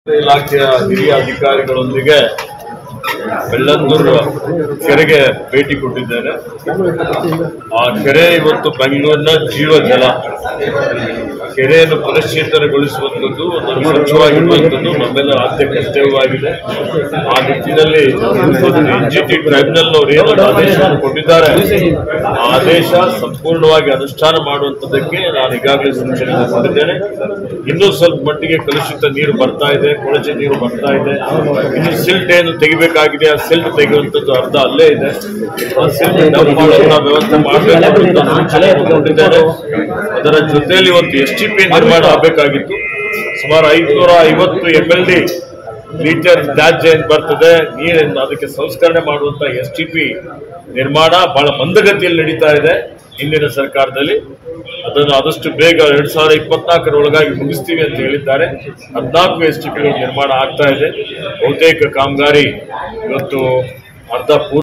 ಇಲಾಖೆಯ ಹಿರಿಯ ಅಧಿಕಾರಿಗಳೊಂದಿಗೆ ಬೆಳ್ಳಂದೂರು ಕೆರೆಗೆ ಭೇಟಿ ಕೊಟ್ಟಿದ್ದೇನೆ ಆ ಕೆರೆ ಇವತ್ತು ಬೆಂಗಳೂರಿನ ಜೀವ ಜಲ ಕೆರೆಯನ್ನು ಪುನಶ್ಚೇತನಗೊಳಿಸುವಂಥದ್ದು ಒಂದು ಸ್ವಚ್ಛವಾಗಿರುವಂಥದ್ದು ನಮ್ಮೆಲ್ಲರ ಆದ್ಯ ಕರ್ತವ್ಯವಾಗಿದೆ ಆ ನಿಟ್ಟಿನಲ್ಲಿ ಎನ್ ಜಿ ಟಿ ಟ್ರೈಬ್ಯುನಲ್ ಏನು ಆದೇಶವನ್ನು ಕೊಟ್ಟಿದ್ದಾರೆ ಆ ಆದೇಶ ಸಂಪೂರ್ಣವಾಗಿ ಅನುಷ್ಠಾನ ಮಾಡುವಂಥದ್ದಕ್ಕೆ ನಾನು ಈಗಾಗಲೇ ಸೂಚನೆ ಕೊಟ್ಟಿದ್ದೇನೆ ಇನ್ನೂ ಸ್ವಲ್ಪ ಮಟ್ಟಿಗೆ ಕಲುಷಿತ ನೀರು ಬರ್ತಾ ಇದೆ ಕೊಳಚೆ ನೀರು ಬರ್ತಾ ಇದೆ ಇನ್ನು ಸಿಲ್ಟ್ ಏನು ತೆಗಿಬೇಕಾಗಿದೆ ಆ ಸಿಲ್ಟ್ ತೆಗೆಯುವಂಥದ್ದು ಅರ್ಧ ಅಲ್ಲೇ ಇದೆ ಆ ಸಿಲ್ಟ್ ಡಂಪ್ ಮಾಡುವಂತ ವ್ಯವಸ್ಥೆ ಮಾಡಬೇಕು ಅಂತ ಸೂಚನೆ ಕೊಟ್ಟಿದ್ದೇನೆ ಅದರ ಜೊತೆಯಲ್ಲಿ ಇವತ್ತು ಎಸ್ ಟಿ ಪಿ ನಿರ್ಮಾಣ ಆಗಬೇಕಾಗಿತ್ತು ಸುಮಾರು ಐದುನೂರ ಐವತ್ತು ಎಂ ಎಲ್ ಡಿ ಲೀಟರ್ ತ್ಯಾಜ್ಯ ಏನ್ ಬರ್ತದೆ ನೀರನ್ನು ಅದಕ್ಕೆ ಸಂಸ್ಕರಣೆ ಮಾಡುವಂತ ಎಸ್ ಟಿ ಪಿ ನಿರ್ಮಾಣ ಬಹಳ ಮಂದಗತಿಯಲ್ಲಿ ನಡೀತಾ ಇದೆ ಹಿಂದಿನ ಸರ್ಕಾರದಲ್ಲಿ ಅದನ್ನು ಆದಷ್ಟು ಬೇಗ ಎರಡ್ ಸಾವಿರದ ಇಪ್ಪತ್ನಾಲ್ಕರ ಒಳಗಾಗಿ ಮುಗಿಸ್ತೀವಿ ಅಂತ ಹೇಳಿದ್ದಾರೆ ಹದಿನಾಲ್ಕು ಎಸ್ ಟಿ ಪಿಗಳು ನಿರ್ಮಾಣ ಆಗ್ತಾ ಇದೆ ಬಹುತೇಕ ಕಾಮಗಾರಿ ಇವತ್ತು ಅರ್ಧ ಪೂರ್ತಿ